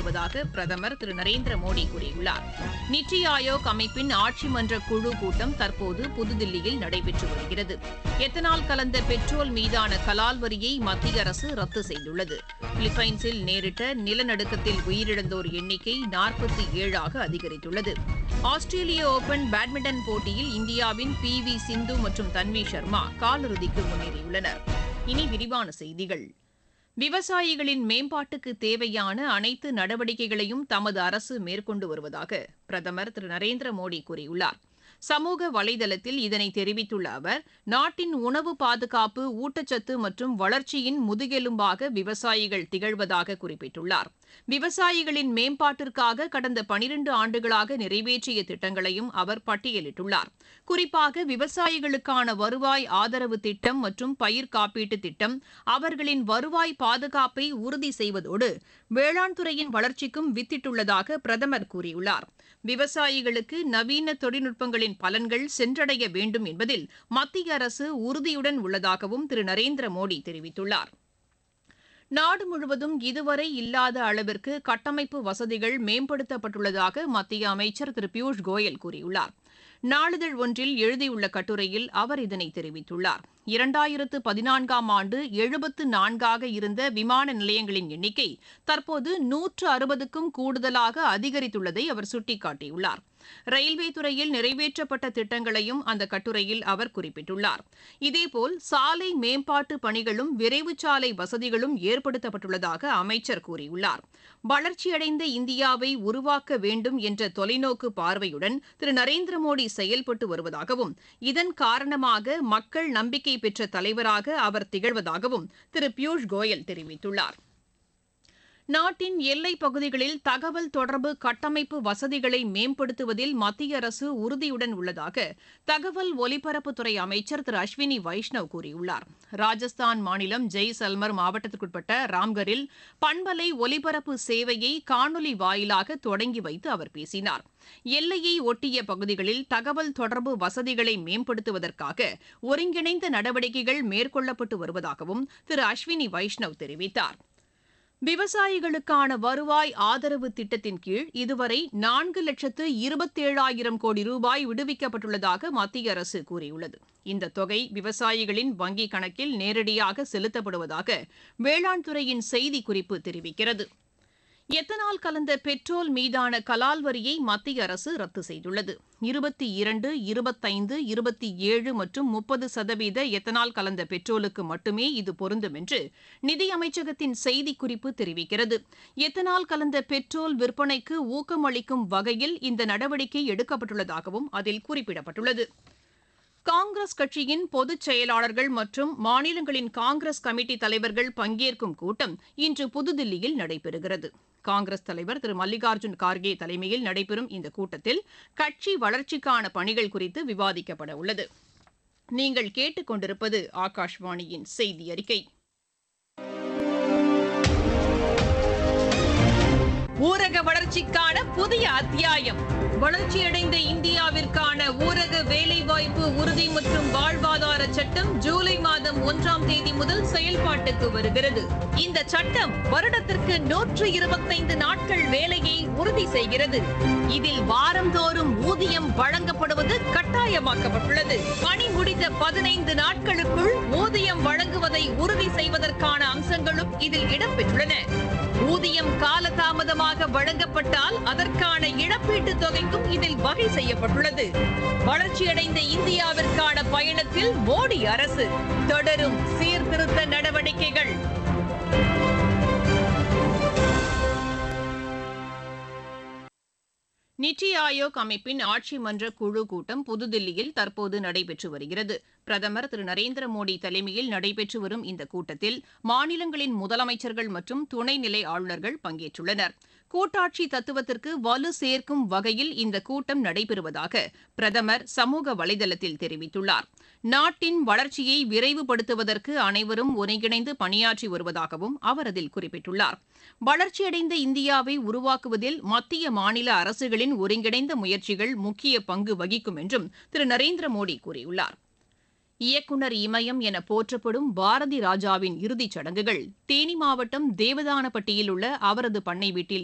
வருவதாக பிரதமர் திரு நரேந்திர மோடி கூறியுள்ளார் நித்தி ஆயோக் அமைப்பின் ஆட்சி மன்ற குழு கூட்டம் தற்போது புதுதில்லியில் நடைபெற்று வருகிறது எத்தனால் கலந்த பெட்ரோல் மீதான கலால் வரியை மத்திய அரசு ரத்து செய்துள்ளது பிலிப்பைன்ஸில் நேரிட்ட நிலநடுக்கத்தில் உயிரிழந்தோர் எண்ணிக்கை நாற்பத்தி ஏழாக அதிகரித்துள்ளது ஆஸ்திரேலிய ஓபன் பேட்மிண்டன் போட்டியில் இந்தியாவின் பி வி சிந்து மற்றும் தன்வி சர்மா காலிறுதிக்கு முன்னேறியுள்ளனர் இனி விரிவான செய்திகள் விவசாயிகளின் மேம்பாட்டுக்கு தேவையான அனைத்து நடவடிக்கைகளையும் தமது அரசு மேற்கொண்டு வருவதாக பிரதமர் திரு நரேந்திர மோடி கூறியுள்ளார் சமூக வலைதளத்தில் இதனை தெரிவித்துள்ள அவர் நாட்டின் உணவு பாதுகாப்பு ஊட்டச்சத்து மற்றும் வளர்ச்சியின் முதுகெலும்பாக விவசாயிகள் திகழ்வதாக குறிப்பிட்டுள்ளார் விவசாயிகளின் மேம்பாட்டிற்காக கடந்த பனிரண்டு ஆண்டுகளாக நிறைவேற்றிய திட்டங்களையும் அவர் பட்டியலிட்டுள்ளார் குறிப்பாக விவசாயிகளுக்கான வருவாய் ஆதரவு திட்டம் மற்றும் பயிர் காப்பீட்டு திட்டம் அவர்களின் வருவாய் பாதுகாப்பை உறுதி செய்வதோடு வேளாண் துறையின் வளர்ச்சிக்கும் வித்திட்டுள்ளதாக பிரதமர் கூறியுள்ளார் விவசாயிகளுக்கு நவீன தொழில்நுட்பங்களின் பலன்கள் சென்றடைய வேண்டும் என்பதில் மத்திய அரசு உறுதியுடன் உள்ளதாகவும் திரு நரேந்திர மோடி தெரிவித்துள்ளார் நாடு முழுவதும் இதுவரை இல்லாத அளவிற்கு கட்டமைப்பு வசதிகள் மேம்படுத்தப்பட்டுள்ளதாக மத்திய அமைச்சர் திரு பியூஷ் கோயல் கூறியுள்ளார் நாளிதழ் ஒன்றில் எழுதியுள்ள கட்டுரையில் அவர் இதனை தெரிவித்துள்ளார் இரண்டாயிரத்து பதினான்காம் ஆண்டு எழுபத்து நான்காக இருந்த விமான நிலையங்களின் எண்ணிக்கை தற்போது நூற்று அறுபதுக்கும் கூடுதலாக அதிகரித்துள்ளதை அவர் சுட்டிக்காட்டியுள்ளார் ரயில்வே துறையில் நிறைவேற்றப்பட்ட திட்டங்களையும் அந்த கட்டுரையில் அவர் குறிப்பிட்டுள்ளார் இதேபோல் சாலை மேம்பாட்டு பணிகளும் விரைவு சாலை வசதிகளும் ஏற்படுத்தப்பட்டுள்ளதாக அமைச்சர் கூறியுள்ளார் வளர்ச்சியடைந்த இந்தியாவை உருவாக்க வேண்டும் என்ற தொலைநோக்கு பார்வையுடன் திரு நரேந்திர மோடி செயல்பட்டு வருவதாகவும் இதன் காரணமாக மக்கள் நம்பிக்கை பெற்ற தலைவராக அவர் திகழ்வதாகவும் திரு பியூஷ் கோயல் தெரிவித்துள்ளார் நாட்டின் எல்லைப் பகுதிகளில் தகவல் தொடர்பு கட்டமைப்பு வசதிகளை மேம்படுத்துவதில் மத்திய அரசு உறுதியுடன் உள்ளதாக தகவல் ஒலிபரப்புத்துறை அமைச்சர் திரு அஸ்வினி வைஷ்ணவ் கூறியுள்ளார் ராஜஸ்தான் மாநிலம் ஜெய்சல்மர் மாவட்டத்திற்குட்பட்ட ராம்கரில் பண்பலை ஒலிபரப்பு சேவையை காணொலி வாயிலாக தொடங்கி வைத்து அவர் பேசினார் எல்லையை ஒட்டிய பகுதிகளில் தகவல் தொடர்பு வசதிகளை மேம்படுத்துவதற்காக ஒருங்கிணைந்த நடவடிக்கைகள் மேற்கொள்ளப்பட்டு வருவதாகவும் திரு அஸ்வினி வைஷ்ணவ் தெரிவித்தார் விவசாயிகளுக்கான வருவாய் ஆதரவு திட்டத்தின் கீழ் இதுவரை நான்கு லட்சத்து இருபத்தேழாயிரம் கோடி ரூபாய் விடுவிக்கப்பட்டுள்ளதாக மத்திய அரசு கூறியுள்ளது இந்த தொகை விவசாயிகளின் வங்கிக் கணக்கில் நேரடியாக செலுத்தப்படுவதாக வேளாண் துறையின் செய்திக்குறிப்பு தெரிவிக்கிறது எத்தனால் கலந்த பெட்ரோல் மீதான கலால் வரியை மத்திய அரசு ரத்து செய்துள்ளது இருபத்தி இரண்டு இருபத்தைந்து இருபத்தி ஏழு மற்றும் முப்பது சதவீத எத்தனால் கலந்த பெட்ரோலுக்கு மட்டுமே இது பொருந்தும் என்று நிதியமைச்சகத்தின் செய்திக்குறிப்பு தெரிவிக்கிறது எத்தனால் கலந்த பெட்ரோல் விற்பனைக்கு ஊக்கமளிக்கும் வகையில் இந்த நடவடிக்கை எடுக்கப்பட்டுள்ளதாகவும் அதில் குறிப்பிடப்பட்டுள்ளது காங்கிரஸ் கட்சியின் பொதுச் செயலாளர்கள் மற்றும் மாநிலங்களின் காங்கிரஸ் கமிட்டி தலைவர்கள் பங்கேற்கும் கூட்டம் இன்று புதுதில்லியில் நடைபெறுகிறது காங்கிரஸ் தலைவர் திரு மல்லிகார்ஜுன் கார்கே தலைமையில் நடைபெறும் இந்த கூட்டத்தில் கட்சி வளர்ச்சிக்கான பணிகள் குறித்து விவாதிக்கப்பட உள்ளது நீங்கள் கேட்டுக்கொண்டிருப்பது ஆகாஷ்வாணியின் செய்தி அறிக்கை ஊரக வளர்ச்சிக்கான புதிய அத்தியாயம் வளர்ச்சியடைந்த இந்தியாவிற்கான ஊரக வேலைவாய்ப்பு உறுதி மற்றும் வாழ்வாதார சட்டம் ஜூலை மாதம் ஒன்றாம் தேதி முதல் செயல்பாட்டுக்கு வருகிறது இந்த சட்டம் வருடத்திற்கு நூற்று இருபத்தைந்து நாட்கள் வேலையை உறுதி செய்கிறது இதில் வாரந்தோறும் ஊதியம் வழங்கப்படுவது கட்டாயமாக்கப்பட்டுள்ளது பணி முடிந்த பதினைந்து நாட்களுக்குள் ஊதியம் வழங்குவதை உறுதி செய்வதற்கான அம்சங்களும் இதில் இடம்பெற்றுள்ளன ஊதியம் காலதாமதமாக வழங்கப்பட்டால் அதற்கான இழப்பீட்டுத் தொகைக்கும் இதில் வகை செய்யப்பட்டுள்ளது வளர்ச்சியடைந்த இந்தியாவிற்கான பயணத்தில் மோடி அரசு தொடரும் சீர்திருத்த நடவடிக்கைகள் நித்தி ஆயோக் அமைப்பின் ஆட்சி மன்ற குழு கூட்டம் புதுதில்லியில் தற்போது நடைபெற்று வருகிறது பிரதமர் திரு நரேந்திர மோடி தலைமையில் நடைபெற்று வரும் இந்த கூட்டத்தில் மாநிலங்களின் முதலமைச்சர்கள் மற்றும் துணைநிலை ஆளுநர்கள் பங்கேற்றுள்ளனர் கூட்டாட்சி தத்துவத்திற்கு வலு சேர்க்கும் வகையில் இந்த கூட்டம் நடைபெறுவதாக பிரதமர் சமூக வலைதளத்தில் தெரிவித்துள்ளார் நாட்டின் வளர்ச்சியை விரைவுபடுத்துவதற்கு அனைவரும் ஒருங்கிணைந்து பணியாற்றி வருவதாகவும் அவர் அதில் குறிப்பிட்டுள்ளார் வளர்ச்சியடைந்த இந்தியாவை உருவாக்குவதில் மத்திய மாநில அரசுகளின் ஒருங்கிணைந்த முயற்சிகள் முக்கிய பங்கு வகிக்கும் என்றும் திரு நரேந்திர மோடி கூறியுள்ளார் இயக்குனர் இமயம் என போற்றப்படும் பாரதி ராஜாவின் இறுதிச் சடங்குகள் தேனி மாவட்டம் தேவதானப்பட்டியில் உள்ள அவரது பண்ணை வீட்டில்